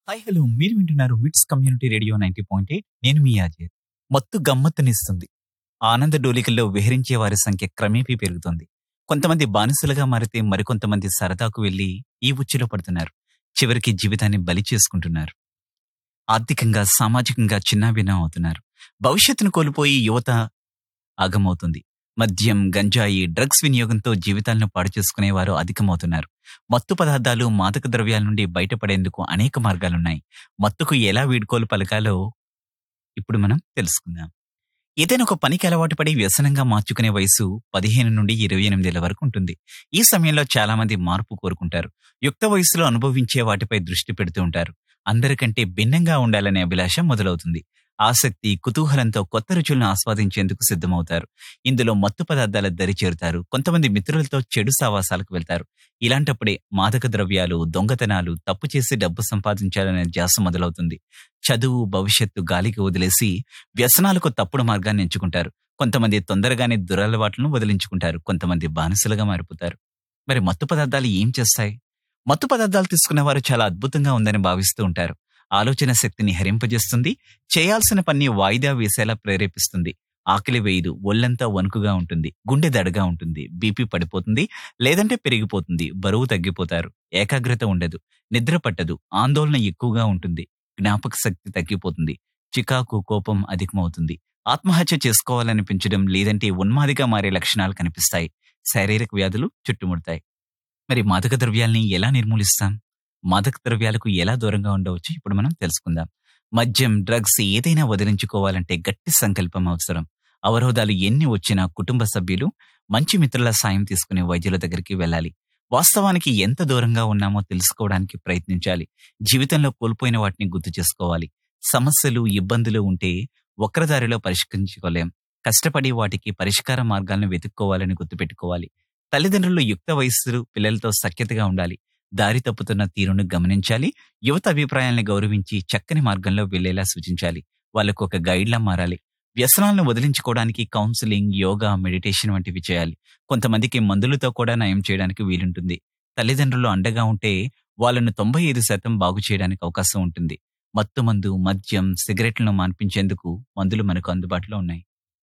hi hello మీరు వింటున్నారు MITS community radio ninety point eight నేను మీ అజయ్ మత్తు గమ్మత్తునిస్తుంది ఆనంద డోలికల్లో విహరించే వారి సంఖ్య క్రమేపీ పెరుగుతోంది కొంతమంది బానిసలుగా మారితే మరికొంతమంది సరదాకు వెళ్లి ఈ ఉచ్చులో పడుతున్నారు చివరికి జీవితాన్ని బలి చేసుకుంటున్నారు ఆర్థికంగా సామాజికంగా చిన్నాభిన్నం అవుతున్నారు భవిష్యత్తును కోల్పోయి యువత ఆగమవుతుంది మద్యం గంజాయి డ్రగ్స్ వినియోగంతో జీవితాలను పాడు చేసుకునే వారు అధికమవుతున్నారు మత్తు పదార్థాలు మాదక ద్రవ్యాల నుండి బయటపడేందుకు అనేక మార్గాలున్నాయి మత్తుకు ఎలా వీడ్కోలు పలకాలో ఇప్పుడు మనం తెలుసుకుందాం ఏదైనా ఒక పనికి అలవాటు పడి వ్యసనంగా మార్చుకునే వయసు పదిహేను నుండి ఇరవై ఎనిమిదేళ్ల వరకు ఉంటుంది ఈ సమయంలో చాలా మంది మార్పు కోరుకుంటారు యుక్త వయసులో అనుభవించే వాటిపై దృష్టి పెడుతూ ఉంటారు అందరికంటే భిన్నంగా ఉండాలనే అభిలాష మొదలవుతుంది ఆసక్తి కుతూహలంతో కొత్త రుచులను ఆస్వాదించేందుకు సిద్ధమవుతారు ఇందులో మత్తు పదార్థాల దరి చేరుతారు కొంతమంది మిత్రులతో చెడు సావాసాలకు వెళ్తారు ఇలాంటప్పుడే మాదక ద్రవ్యాలు దొంగతనాలు తప్పు చేసి డబ్బు సంపాదించాలనే ధ్యాస మొదలవుతుంది చదువు భవిష్యత్తు గాలికి వదిలేసి వ్యసనాలకు తప్పుడు మార్గాన్ని ఎంచుకుంటారు కొంతమంది తొందరగానే దురలవాట్లను వదిలించుకుంటారు కొంతమంది బానిసలుగా మారిపోతారు మరి మత్తు పదార్థాలు ఏం చేస్తాయి మత్తు పదార్థాలు తీసుకున్న వారు చాలా అద్భుతంగా ఉందని భావిస్తూ ఉంటారు ఆలోచన శక్తిని హరింపజేస్తుంది చేయాల్సిన పని వాయిదా వేసేలా ప్రేరేపిస్తుంది ఆకలి వేయదు ఒళ్ళంతా వణుకుగా ఉంటుంది గుండె దడగా ఉంటుంది బీపీ పడిపోతుంది లేదంటే పెరిగిపోతుంది బరువు తగ్గిపోతారు ఏకాగ్రత ఉండదు నిద్ర పట్టదు ఆందోళన ఎక్కువగా ఉంటుంది జ్ఞాపక శక్తి తగ్గిపోతుంది చికాకు కోపం అధికమవుతుంది ఆత్మహత్య చేసుకోవాలనిపించడం లేదంటే ఉన్మాదిగా మారే లక్షణాలు కనిపిస్తాయి శారీరక వ్యాధులు చుట్టుముడతాయి మరి మాదక ద్రవ్యాల్ని ఎలా నిర్మూలిస్తాం మాదక ద్రవ్యాలకు ఎలా దూరంగా ఉండవచ్చు ఇప్పుడు మనం తెలుసుకుందాం మద్యం డ్రగ్స్ ఏదైనా వదిలించుకోవాలంటే గట్టి సంకల్పం అవసరం అవరోధాలు ఎన్ని వచ్చినా కుటుంబ సభ్యులు మంచి మిత్రుల సాయం తీసుకునే వైద్యుల దగ్గరికి వెళ్ళాలి వాస్తవానికి ఎంత దూరంగా ఉన్నామో తెలుసుకోవడానికి ప్రయత్నించాలి జీవితంలో కోల్పోయిన వాటిని గుర్తు చేసుకోవాలి సమస్యలు ఇబ్బందులు ఉంటే వక్రదారిలో పరిష్కరించుకోలేం కష్టపడి వాటికి పరిష్కార మార్గాలను వెతుక్కోవాలని గుర్తుపెట్టుకోవాలి తల్లిదండ్రులు యుక్త వయస్సు పిల్లలతో సఖ్యతగా ఉండాలి దారి తప్పుతున్న తీరును గమనించాలి యువత అభిప్రాయాల్ని గౌరవించి చక్కని మార్గంలో వెళ్లేలా సూచించాలి వాళ్ళకు ఒక గైడ్లా మారాలి వ్యసనాలను వదిలించుకోవడానికి కౌన్సిలింగ్ యోగా మెడిటేషన్ వంటివి చేయాలి కొంతమందికి మందులతో కూడా నయం చేయడానికి వీలుంటుంది తల్లిదండ్రులు అండగా ఉంటే వాళ్ళను తొంభై ఐదు శాతం బాగు చేయడానికి అవకాశం ఉంటుంది మత్తు మందు మద్యం సిగరెట్లను మాన్పించేందుకు మందులు మనకు అందుబాటులో ఉన్నాయి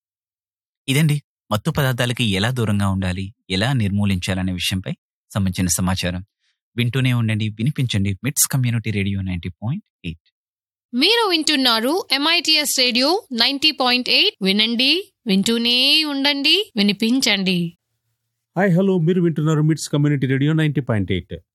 ఇదండి మత్తు పదార్థాలకి ఎలా దూరంగా ఉండాలి ఎలా నిర్మూలించాలనే విషయంపై సంబంధించిన సమాచారం వింటూనే ఉండండి వినిపించండి MITS community radio ninety point eight మీరు వింటున్నారు MITS radio ninety point eight వినండి వింటూనే ఉండండి వినిపించండి హాయ్ హలో మీరు వింటున్నారు MITS community radio ninety point eight